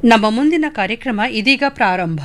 ನಮ್ಮ ಮುಂದಿನ ಕಾರ್ಯಕ್ರಮ ಇದೀಗ ಪ್ರಾರಂಭ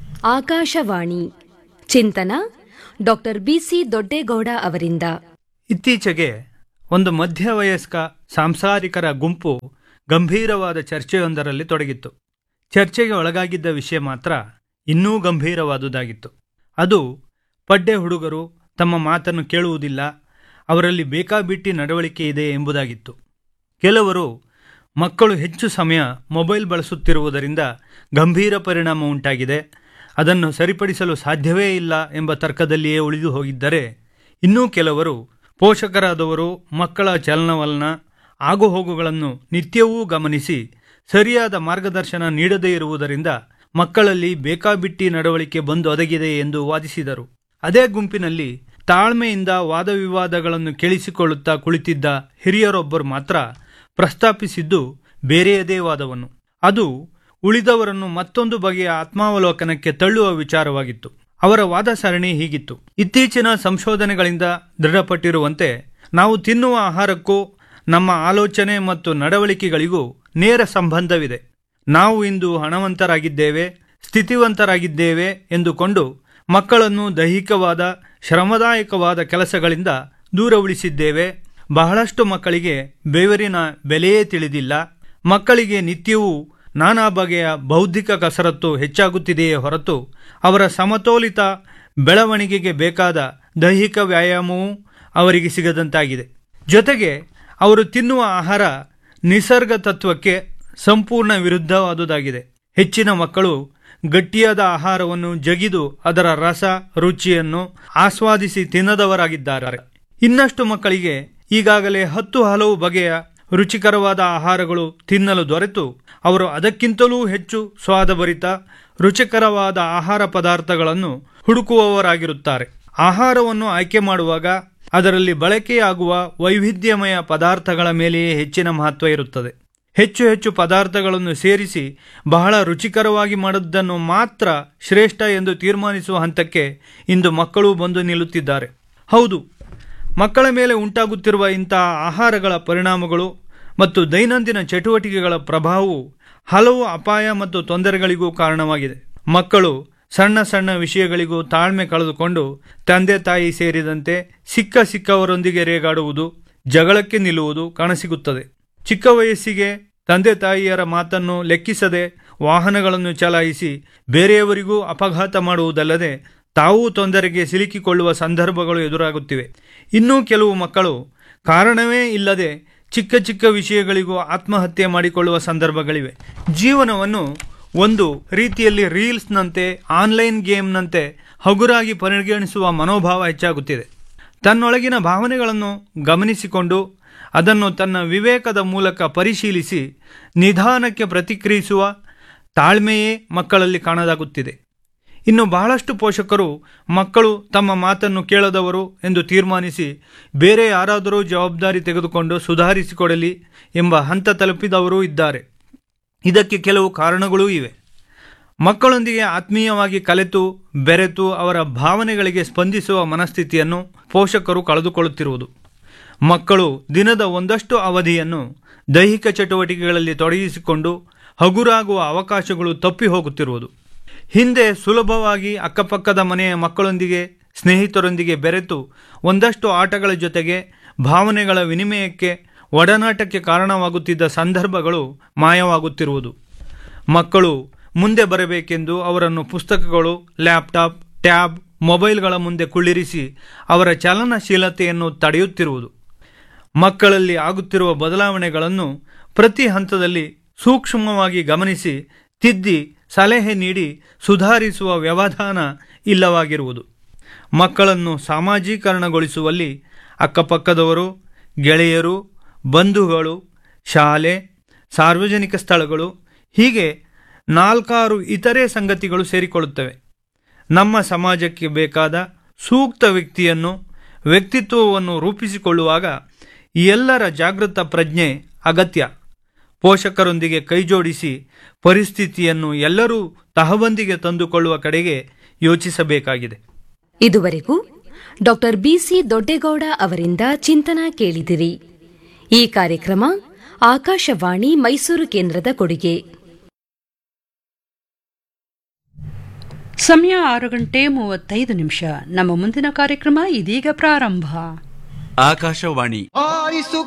ಆಕಾಶವಾಣಿ ಚಿಂತನ ಡಾಕ್ಟರ್ ಬಿಸಿ ದೊಡ್ಡೇಗೌಡ ಅವರಿಂದ ಇತ್ತೀಚೆಗೆ ಒಂದು ಮಧ್ಯವಯಸ್ಕ ಸಾಂಸಾರಿಕರ ಗುಂಪು ಗಂಭೀರವಾದ ಚರ್ಚೆಯೊಂದರಲ್ಲಿ ತೊಡಗಿತ್ತು ಚರ್ಚೆಗೆ ಒಳಗಾಗಿದ್ದ ವಿಷಯ ಮಾತ್ರ ಇನ್ನೂ ಗಂಭೀರವಾದುದಾಗಿತ್ತು ಅದು ಪಡ್ಡೆ ಹುಡುಗರು ತಮ್ಮ ಮಾತನ್ನು ಕೇಳುವುದಿಲ್ಲ ಅವರಲ್ಲಿ ಬೇಕಾಬಿಟ್ಟಿ ನಡವಳಿಕೆ ಇದೆ ಎಂಬುದಾಗಿತ್ತು ಕೆಲವರು ಮಕ್ಕಳು ಹೆಚ್ಚು ಸಮಯ ಮೊಬೈಲ್ ಬಳಸುತ್ತಿರುವುದರಿಂದ ಗಂಭೀರ ಪರಿಣಾಮ ಉಂಟಾಗಿದೆ ಅದನ್ನು ಸರಿಪಡಿಸಲು ಸಾಧ್ಯವೇ ಇಲ್ಲ ಎಂಬ ತರ್ಕದಲ್ಲಿಯೇ ಉಳಿದು ಹೋಗಿದ್ದರೆ ಇನ್ನೂ ಕೆಲವರು ಪೋಷಕರಾದವರು ಮಕ್ಕಳ ಚಲನವಲನ ಆಗುಹೋಗುಗಳನ್ನು ನಿತ್ಯವೂ ಗಮನಿಸಿ ಸರಿಯಾದ ಮಾರ್ಗದರ್ಶನ ನೀಡದೇ ಇರುವುದರಿಂದ ಮಕ್ಕಳಲ್ಲಿ ಬೇಕಾಬಿಟ್ಟಿ ನಡವಳಿಕೆ ಬಂದು ಒದಗಿದೆ ಎಂದು ವಾದಿಸಿದರು ಅದೇ ಗುಂಪಿನಲ್ಲಿ ತಾಳ್ಮೆಯಿಂದ ವಾದವಿವಾದಗಳನ್ನು ಕೇಳಿಸಿಕೊಳ್ಳುತ್ತಾ ಕುಳಿತಿದ್ದ ಹಿರಿಯರೊಬ್ಬರು ಮಾತ್ರ ಪ್ರಸ್ತಾಪಿಸಿದ್ದು ಬೇರೆಯದೇ ವಾದವನ್ನು ಅದು ಉಳಿದವರನ್ನು ಮತ್ತೊಂದು ಬಗೆಯ ಆತ್ಮಾವಲೋಕನಕ್ಕೆ ತಳ್ಳುವ ವಿಚಾರವಾಗಿತ್ತು ಅವರ ವಾದ ಸರಣಿ ಹೀಗಿತ್ತು ಇತ್ತೀಚಿನ ಸಂಶೋಧನೆಗಳಿಂದ ದೃಢಪಟ್ಟಿರುವಂತೆ ನಾವು ತಿನ್ನುವ ಆಹಾರಕ್ಕೂ ನಮ್ಮ ಆಲೋಚನೆ ಮತ್ತು ನಡವಳಿಕೆಗಳಿಗೂ ನೇರ ಸಂಬಂಧವಿದೆ ನಾವು ಇಂದು ಹಣವಂತರಾಗಿದ್ದೇವೆ ಸ್ಥಿತಿವಂತರಾಗಿದ್ದೇವೆ ಎಂದುಕೊಂಡು ಮಕ್ಕಳನ್ನು ದೈಹಿಕವಾದ ಶ್ರಮದಾಯಕವಾದ ಕೆಲಸಗಳಿಂದ ದೂರ ಉಳಿಸಿದ್ದೇವೆ ಬಹಳಷ್ಟು ಮಕ್ಕಳಿಗೆ ಬೆವರಿನ ಬೆಲೆಯೇ ತಿಳಿದಿಲ್ಲ ಮಕ್ಕಳಿಗೆ ನಿತ್ಯವೂ ನಾನಾ ಬಗೆಯ ಬೌದ್ಧಿಕ ಕಸರತ್ತು ಹೆಚ್ಚಾಗುತ್ತಿದೆಯೇ ಹೊರತು ಅವರ ಸಮತೋಲಿತ ಬೆಳವಣಿಗೆಗೆ ಬೇಕಾದ ದೈಹಿಕ ವ್ಯಾಯಾಮವೂ ಅವರಿಗೆ ಸಿಗದಂತಾಗಿದೆ ಜೊತೆಗೆ ಅವರು ತಿನ್ನುವ ಆಹಾರ ನಿಸರ್ಗ ತತ್ವಕ್ಕೆ ಸಂಪೂರ್ಣ ವಿರುದ್ಧವಾದುದಾಗಿದೆ ಹೆಚ್ಚಿನ ಮಕ್ಕಳು ಗಟ್ಟಿಯಾದ ಆಹಾರವನ್ನು ಜಗಿದು ಅದರ ರಸ ರುಚಿಯನ್ನು ಆಸ್ವಾದಿಸಿ ತಿನ್ನದವರಾಗಿದ್ದಾರೆ ಇನ್ನಷ್ಟು ಮಕ್ಕಳಿಗೆ ಈಗಾಗಲೇ ಹತ್ತು ಹಲವು ಬಗೆಯ ರುಚಿಕರವಾದ ಆಹಾರಗಳು ತಿನ್ನಲು ದೊರೆತು ಅವರು ಅದಕ್ಕಿಂತಲೂ ಹೆಚ್ಚು ಸ್ವಾದಭರಿತ ರುಚಿಕರವಾದ ಆಹಾರ ಪದಾರ್ಥಗಳನ್ನು ಹುಡುಕುವವರಾಗಿರುತ್ತಾರೆ ಆಹಾರವನ್ನು ಆಯ್ಕೆ ಮಾಡುವಾಗ ಅದರಲ್ಲಿ ಬಳಕೆಯಾಗುವ ವೈವಿಧ್ಯಮಯ ಪದಾರ್ಥಗಳ ಮೇಲೆಯೇ ಹೆಚ್ಚಿನ ಮಹತ್ವ ಇರುತ್ತದೆ ಹೆಚ್ಚು ಹೆಚ್ಚು ಪದಾರ್ಥಗಳನ್ನು ಸೇರಿಸಿ ಬಹಳ ರುಚಿಕರವಾಗಿ ಮಾಡುವುದನ್ನು ಮಾತ್ರ ಶ್ರೇಷ್ಠ ಎಂದು ತೀರ್ಮಾನಿಸುವ ಹಂತಕ್ಕೆ ಇಂದು ಮಕ್ಕಳು ಬಂದು ನಿಲ್ಲುತ್ತಿದ್ದಾರೆ ಹೌದು ಮಕ್ಕಳ ಮೇಲೆ ಉಂಟಾಗುತ್ತಿರುವ ಇಂತಹ ಆಹಾರಗಳ ಪರಿಣಾಮಗಳು ಮತ್ತು ದೈನಂದಿನ ಚಟುವಟಿಕೆಗಳ ಪ್ರಭಾವವು ಹಲವು ಅಪಾಯ ಮತ್ತು ತೊಂದರೆಗಳಿಗೂ ಕಾರಣವಾಗಿದೆ ಮಕ್ಕಳು ಸಣ್ಣ ಸಣ್ಣ ವಿಷಯಗಳಿಗೂ ತಾಳ್ಮೆ ಕಳೆದುಕೊಂಡು ತಂದೆ ತಾಯಿ ಸೇರಿದಂತೆ ಸಿಕ್ಕ ಸಿಕ್ಕವರೊಂದಿಗೆ ರೇಗಾಡುವುದು ಜಗಳಕ್ಕೆ ನಿಲ್ಲುವುದು ಕಾಣಸಿಗುತ್ತದೆ ಚಿಕ್ಕ ವಯಸ್ಸಿಗೆ ತಂದೆ ತಾಯಿಯರ ಮಾತನ್ನು ಲೆಕ್ಕಿಸದೆ ವಾಹನಗಳನ್ನು ಚಲಾಯಿಸಿ ಬೇರೆಯವರಿಗೂ ಅಪಘಾತ ಮಾಡುವುದಲ್ಲದೆ ತಾವೂ ತೊಂದರೆಗೆ ಸಿಲುಕಿಕೊಳ್ಳುವ ಸಂದರ್ಭಗಳು ಎದುರಾಗುತ್ತಿವೆ ಇನ್ನೂ ಕೆಲವು ಮಕ್ಕಳು ಕಾರಣವೇ ಇಲ್ಲದೆ ಚಿಕ್ಕ ಚಿಕ್ಕ ವಿಷಯಗಳಿಗೂ ಆತ್ಮಹತ್ಯೆ ಮಾಡಿಕೊಳ್ಳುವ ಸಂದರ್ಭಗಳಿವೆ ಜೀವನವನ್ನು ಒಂದು ರೀತಿಯಲ್ಲಿ ರೀಲ್ಸ್ನಂತೆ ಆನ್ಲೈನ್ ಗೇಮ್ನಂತೆ ಹಗುರಾಗಿ ಪರಿಗಣಿಸುವ ಮನೋಭಾವ ಹೆಚ್ಚಾಗುತ್ತಿದೆ ತನ್ನೊಳಗಿನ ಭಾವನೆಗಳನ್ನು ಗಮನಿಸಿಕೊಂಡು ಅದನ್ನು ತನ್ನ ವಿವೇಕದ ಮೂಲಕ ಪರಿಶೀಲಿಸಿ ನಿಧಾನಕ್ಕೆ ಪ್ರತಿಕ್ರಿಯಿಸುವ ತಾಳ್ಮೆಯೇ ಮಕ್ಕಳಲ್ಲಿ ಕಾಣದಾಗುತ್ತಿದೆ ಇನ್ನು ಬಹಳಷ್ಟು ಪೋಷಕರು ಮಕ್ಕಳು ತಮ್ಮ ಮಾತನ್ನು ಕೇಳದವರು ಎಂದು ತೀರ್ಮಾನಿಸಿ ಬೇರೆ ಯಾರಾದರೂ ಜವಾಬ್ದಾರಿ ತೆಗೆದುಕೊಂಡು ಸುಧಾರಿಸಿಕೊಡಲಿ ಎಂಬ ಹಂತ ತಲುಪಿದವರೂ ಇದ್ದಾರೆ ಇದಕ್ಕೆ ಕೆಲವು ಕಾರಣಗಳೂ ಇವೆ ಮಕ್ಕಳೊಂದಿಗೆ ಆತ್ಮೀಯವಾಗಿ ಕಲೆತು ಬೆರೆತು ಅವರ ಭಾವನೆಗಳಿಗೆ ಸ್ಪಂದಿಸುವ ಮನಸ್ಥಿತಿಯನ್ನು ಪೋಷಕರು ಕಳೆದುಕೊಳ್ಳುತ್ತಿರುವುದು ಮಕ್ಕಳು ದಿನದ ಒಂದಷ್ಟು ಅವಧಿಯನ್ನು ದೈಹಿಕ ಚಟುವಟಿಕೆಗಳಲ್ಲಿ ತೊಡಗಿಸಿಕೊಂಡು ಹಗುರಾಗುವ ಅವಕಾಶಗಳು ತಪ್ಪಿ ಹೋಗುತ್ತಿರುವುದು ಹಿಂದೆ ಸುಲಭವಾಗಿ ಅಕ್ಕಪಕ್ಕದ ಮನೆಯ ಮಕ್ಕಳೊಂದಿಗೆ ಸ್ನೇಹಿತರೊಂದಿಗೆ ಬೆರೆತು ಒಂದಷ್ಟು ಆಟಗಳ ಜೊತೆಗೆ ಭಾವನೆಗಳ ವಿನಿಮಯಕ್ಕೆ ಒಡನಾಟಕ್ಕೆ ಕಾರಣವಾಗುತ್ತಿದ್ದ ಸಂದರ್ಭಗಳು ಮಾಯವಾಗುತ್ತಿರುವುದು ಮಕ್ಕಳು ಮುಂದೆ ಬರಬೇಕೆಂದು ಅವರನ್ನು ಪುಸ್ತಕಗಳು ಲ್ಯಾಪ್ಟಾಪ್ ಟ್ಯಾಬ್ ಮೊಬೈಲ್ಗಳ ಮುಂದೆ ಕುಳ್ಳಿರಿಸಿ ಅವರ ಚಲನಶೀಲತೆಯನ್ನು ತಡೆಯುತ್ತಿರುವುದು ಮಕ್ಕಳಲ್ಲಿ ಆಗುತ್ತಿರುವ ಬದಲಾವಣೆಗಳನ್ನು ಪ್ರತಿ ಹಂತದಲ್ಲಿ ಸೂಕ್ಷ್ಮವಾಗಿ ಗಮನಿಸಿ ತಿದ್ದಿ ಸಲಹೆ ನೀಡಿ ಸುಧಾರಿಸುವ ವ್ಯವಧಾನ ಇಲ್ಲವಾಗಿರುವುದು ಮಕ್ಕಳನ್ನು ಸಾಮಾಜೀಕರಣಗೊಳಿಸುವಲ್ಲಿ ಅಕ್ಕಪಕ್ಕದವರು ಗೆಳೆಯರು ಬಂಧುಗಳು ಶಾಲೆ ಸಾರ್ವಜನಿಕ ಸ್ಥಳಗಳು ಹೀಗೆ ನಾಲ್ಕಾರು ಇತರೆ ಸಂಗತಿಗಳು ಸೇರಿಕೊಳ್ಳುತ್ತವೆ ನಮ್ಮ ಸಮಾಜಕ್ಕೆ ಬೇಕಾದ ಸೂಕ್ತ ವ್ಯಕ್ತಿಯನ್ನು ವ್ಯಕ್ತಿತ್ವವನ್ನು ರೂಪಿಸಿಕೊಳ್ಳುವಾಗ ಎಲ್ಲರ ಜಾಗೃತ ಪ್ರಜ್ಞೆ ಅಗತ್ಯ ಪೋಷಕರೊಂದಿಗೆ ಕೈಜೋಡಿಸಿ ಪರಿಸ್ಥಿತಿಯನ್ನು ಎಲ್ಲರೂ ತಹಬಂದಿಗೆ ತಂದುಕೊಳ್ಳುವ ಕಡೆಗೆ ಯೋಚಿಸಬೇಕಾಗಿದೆ ಇದುವರೆಗೂ ಡಾಕ್ಟರ್ ಬಿಸಿ ದೊಡ್ಡೇಗೌಡ ಅವರಿಂದ ಚಿಂತನ ಕೇಳಿದಿರಿ ಈ ಕಾರ್ಯಕ್ರಮ ಆಕಾಶವಾಣಿ ಮೈಸೂರು ಕೇಂದ್ರದ ಕೊಡುಗೆ ಸಮಯ ಆರು ಗಂಟೆ ಮೂವತ್ತೈದು ನಿಮಿಷ ನಮ್ಮ ಮುಂದಿನ ಕಾರ್ಯಕ್ರಮ ಇದೀಗ ಪ್ರಾರಂಭ ಆಕಾಶವಾಣಿ ಆರಿಸು